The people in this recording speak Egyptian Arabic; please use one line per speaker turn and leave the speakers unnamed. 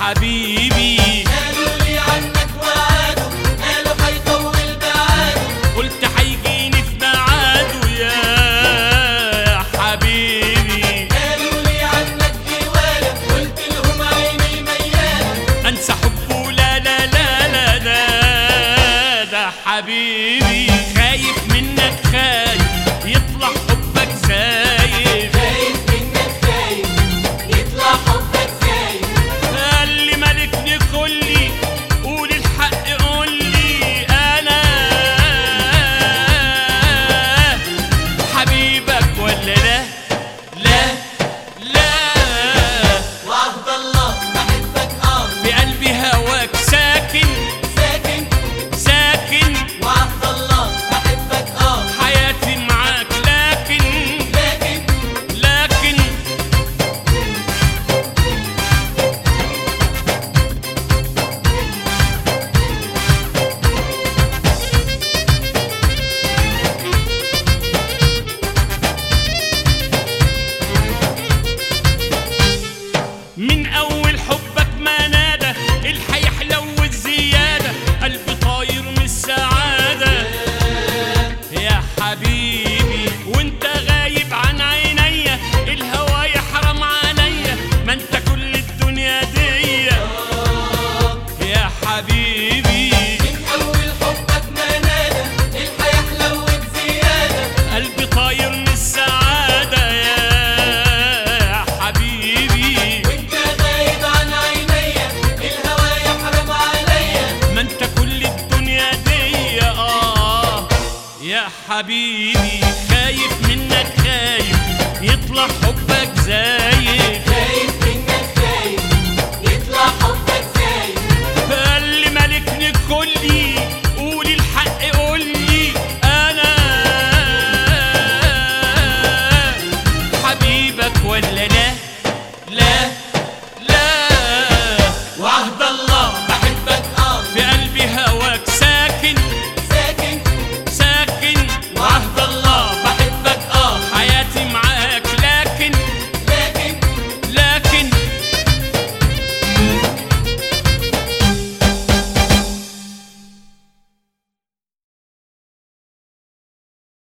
حبيبي
قالوا لي عنك وعادوا قالوا هيطول بعاده
قلت هيجيني في ميعاده يا يا حبيبي
قالوا لي عنك جواله قلت لهم عيني ميالة
انسى حبه لا لا لا لا ده ده حبيبي خايف منك خايف يطلع حبك زايد
خايف منك خايف يطلع حبك زايد
قال لي مالكني كلي قول الحق قول لي انا حبيبك ولا لا لا لا
وعهد الله بحبك اه
في قلبي هواك ساكن
ساكن
ساكن
وعهد الله بحبك اه
حياتي معاك لكن
لكن
لكن من اول حبك ما نادى الحي حلو الزياده قلبي طاير من السعاده يا حبيبي وانت غايب عن عينيا الهوى يحرم عليا ما انت كل الدنيا دي يا حبيبي
من اول حبك ما نادى الحياة حلوت زيادة
قلبي طاير من السعاده يا حبيبي
وانت غايب عن عينيا الهوى يحرم عليا
ما انت كل الدنيا دي اه يا حبيبي خايف منك خايف يطلع حبك زايد
خايف منك خايف يطلع حبك زايد
قال لي مالكني كلي قولي الحق قولي انا حبيبك ولا لا